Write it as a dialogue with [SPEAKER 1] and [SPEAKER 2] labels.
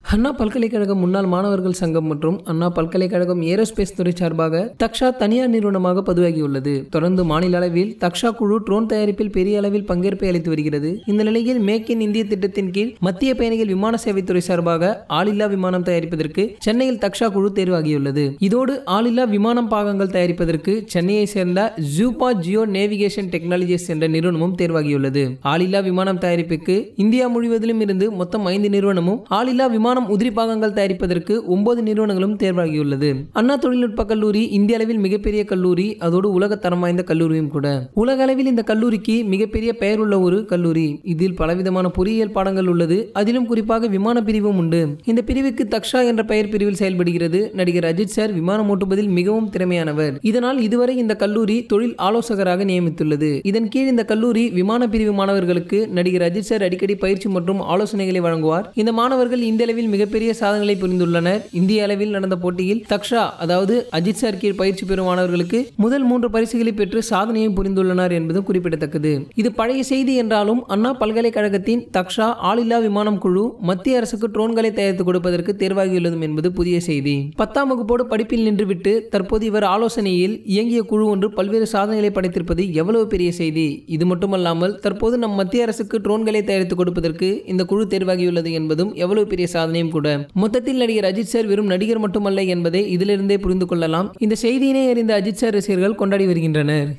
[SPEAKER 1] அண்ணா பல்கலைக்கழக முன்னாள் மாணவர்கள் சங்கம் மற்றும் அண்ணா பல்கலைக்கழகம் ஏரோஸ்பேஸ் துறை சார்பாக தக்ஷா தனியார் நிறுவனமாக பதிவாகியுள்ளது தொடர்ந்து மாநில அளவில் தக்ஷா குழு ட்ரோன் தயாரிப்பில் பெரிய அளவில் பங்கேற்பை அளித்து வருகிறது இந்த நிலையில் மேக் இன் இந்திய திட்டத்தின் கீழ் மத்திய பயணிகள் விமான சேவைத்துறை சார்பாக ஆளில்லா விமானம் தயாரிப்பதற்கு சென்னையில் தக்ஷா குழு தேர்வாகியுள்ளது இதோடு ஆளில்லா விமானம் பாகங்கள் தயாரிப்பதற்கு சென்னையை சேர்ந்த ஜூபா ஜியோ நேவிகேஷன் டெக்னாலஜிஸ் என்ற நிறுவனமும் தேர்வாகியுள்ளது ஆளில்லா விமானம் தயாரிப்புக்கு இந்தியா முழுவதிலும் இருந்து மொத்தம் ஐந்து நிறுவனமும் ஆளில்லா விமானம் உதிரி பாகங்கள் தயாரிப்பதற்கு ஒன்பது நிறுவனங்களும் தேர்வாகியுள்ளது அண்ணா தொழில்நுட்ப கல்லூரி இந்திய அளவில் மிகப்பெரிய கல்லூரி அதோடு உலக தரம் வாய்ந்த கல்லூரியும் கூட உலக அளவில் இந்த கல்லூரிக்கு மிகப்பெரிய பெயர் உள்ள ஒரு கல்லூரி இதில் பலவிதமான பொறியியல் பாடங்கள் உள்ளது அதிலும் குறிப்பாக விமான பிரிவும் உண்டு இந்த பிரிவுக்கு தக்ஷா என்ற பெயர் பிரிவில் செயல்படுகிறது நடிகர் அஜித் சார் விமானம் ஓட்டுவதில் மிகவும் திறமையானவர் இதனால் இதுவரை இந்த கல்லூரி தொழில் ஆலோசகராக நியமித்துள்ளது இதன் கீழ் இந்த கல்லூரி விமான பிரிவு மாணவர்களுக்கு நடிகர் அஜித் சார் அடிக்கடி பயிற்சி மற்றும் ஆலோசனைகளை வழங்குவார் இந்த மாணவர்கள் இந்த அளவில் மிகப்பெரிய சாதனைகளை புரிந்துள்ளனர் இந்திய அளவில் நடந்த போட்டியில் தக்ஷா அதாவது அஜித் சார் கீழ் பயிற்சி பெறும் மாணவர்களுக்கு முதல் மூன்று பரிசுகளை பெற்று சாதனையை புரிந்துள்ளனர் என்பதும் குறிப்பிடத்தக்கது இது பழைய செய்தி என்றாலும் அண்ணா பல்கலைக்கழகத்தின் தக்ஷா ஆளில்லா விமானம் குழு மத்திய அரசுக்கு ட்ரோன்களை தயாரித்து கொடுப்பதற்கு தேர்வாகியுள்ளது என்பது புதிய செய்தி பத்தாம் வகுப்போடு படிப்பில் நின்றுவிட்டு தற்போது இவர் ஆலோசனையில் இயங்கிய குழு ஒன்று பல்வேறு சாதனைகளை படைத்திருப்பது எவ்வளவு பெரிய செய்தி இது மட்டுமல்லாமல் தற்போது நம் மத்திய அரசுக்கு ட்ரோன்களை தயாரித்து கொடுப்பதற்கு இந்த குழு தேர்வாகியுள்ளது என்பதும் எவ்வளவு பெரிய சாதனையும் கூட மொத்தத்தில் நடிகர் அஜித் சார் வெறும் நடிகர் மட்டுமல்ல என்பதை இதிலிருந்தே புரிந்து கொள்ளலாம் இந்த செய்தியினை அறிந்த அஜித் சார் ரசிகர்கள் கொண்டாடி வருகின்றனர்